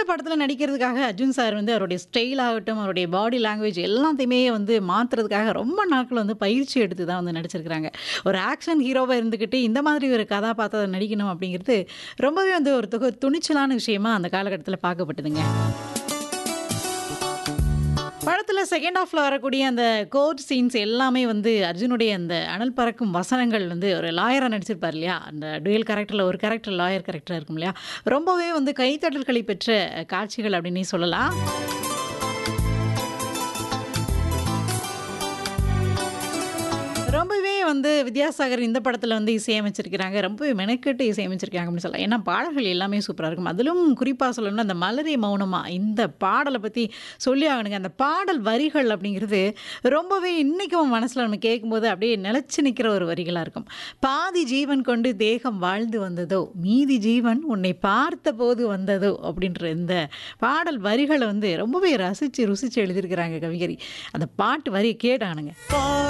படத்துல நடிக்கிறதுக்காக அர்ஜுன் சார் வந்து அவருடைய ஸ்டைல் ஆகட்டும், அவருடைய பாடி லாங்குவேஜ் எல்லாத்தையுமே வந்து மாத்துறதுக்காக ரொம்ப நாட்கள் வந்து பயிற்சி எடுத்து தான் வந்து நடிச்சிருக்கிறாங்க. ஒரு ஆக்ஷன் ஹீரோவா இருந்துகிட்டு இந்த மாதிரி ஒரு கதாபாத்திரம் நடிக்கணும் அப்படிங்கிறது ரொம்பவே வந்து ஒரு துக துணிச்சலான விஷயமா அந்த காலகட்டத்தில பார்க்கப்பட்டதுங்க. படத்துல செகண்ட் ஹாஃப்ல வரக்கூடிய அந்த கோர்ட் சீன்ஸ் எல்லாமே வந்து அர்ஜுனுடைய அந்த அனல் பறக்கும் வசனங்கள் வந்து ஒரு லாயரா நடிச்சிருப்பார் இல்லையா? அந்த டுயல் கேரக்டர்ல ஒரு கேரக்டர் லாயர் கேரக்டரா இருக்கும் இல்லையா? ரொம்பவே வந்து கைத்தட்டல்களை பெற்ற காட்சிகள் அப்படின்னே சொல்லலாம். ரொம்பவே வந்து வித்யாசாகர் இந்த படத்துல வந்து இசையமைச்சிருக்கிறாங்க. ரொம்பவே மெனக்கெட்டு இசையமைச்சிருக்காங்க அப்படின்னு சொல்லலாம். ஏன்னா பாடல்கள் எல்லாமே சூப்பரா இருக்கும். அதிலும் குறிப்பா சொல்லணும்னா அந்த மலரே மௌனமா இந்த பாடல பத்தி சொல்லி ஆகணுங்க. அந்த பாடல் வரிகள் அப்படிங்கிறது ரொம்பவே இன்னைக்கும் மனசுல நம்ம கேட்கும்போது அப்படியே நிலைச்சு நிக்கிற ஒரு வரிகளா இருக்கும். "பாதி ஜீவன் கொண்டு தேகம் வாழ்ந்து வந்ததோ, மீதி ஜீவன் உன்னை பார்த்தபோது வந்ததோ" அப்படின்ற இந்த பாடல் வரிகள வந்து ரொம்பவே ரசிச்சு, ருசிச்சு எழுதியிருக்கிறாங்க கவிஞரி. அந்த பாட்டு வரிய கேட்டானுங்க.